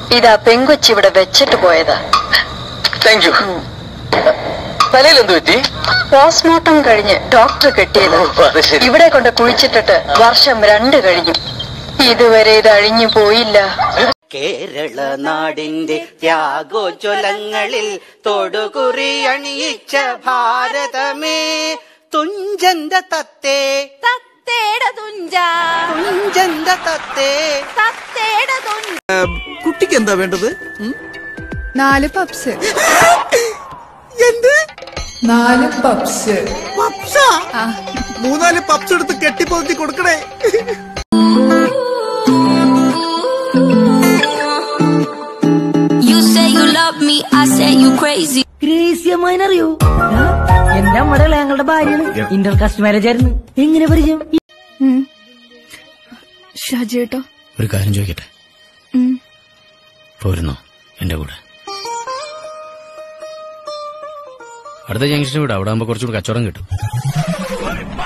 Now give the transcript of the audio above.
ഇതാ പെങ്കൊച്ചി ഇവിടെ വെച്ചിട്ട് പോയതാ താങ്ക് യു തലയിൽ എന്ത് പറ്റി പോസ്റ്റ്മോർട്ടം കഴിഞ്ഞ് ഡോക്ടർ കിട്ടിയത് ഓ, അത് ശരി. ഇവിടെ കൊണ്ട് കുഴിച്ചിട്ടിട്ട് വർഷം രണ്ട് കഴിഞ്ഞു ഇതുവരെ ഇത് അഴിഞ്ഞു പോയില്ല കേരള നാടിന്റെ ത്യാഗോജ്വലങ്ങളിൽ തൊടുകുറി അണിയിച്ച ഭാരതമേ തുഞ്ചന്റെ തത്തേ തത്തേട തുഞ്ച തുഞ്ചന്റെ തത്തേ തത്തേട തുഞ്ച കുട്ടിക്ക് എന്താ വേണ്ടത് നാല് പപ്സ് എന്ത് നാല് പപ്സ് പപ്സാ മൂന്നാല് പപ്സ് എടുത്ത് കെട്ടിപ്പൊതി കൊടുക്കണേ You say you love me, I say you crazy. ഗ്രേസ്യമ്മനറിയോ എന്റെ അമ്മയുടെ ഞങ്ങളുടെ ഭാര്യയാണ് ഇന്റർ കാസ്റ്റ് മാരേജ് ആയിരുന്നു എങ്ങനെ പരിചയം ഷാജിയേട്ടോ ഒരു കാര്യം ചോദിക്കട്ടെ പോരുന്നോ എന്റെ കൂടെ അടുത്ത ജംഗ്ഷനിൽ വിടാം അവിടെ ആകുമ്പോ കുറച്ചുകൂടി കച്ചവടം കിട്ടും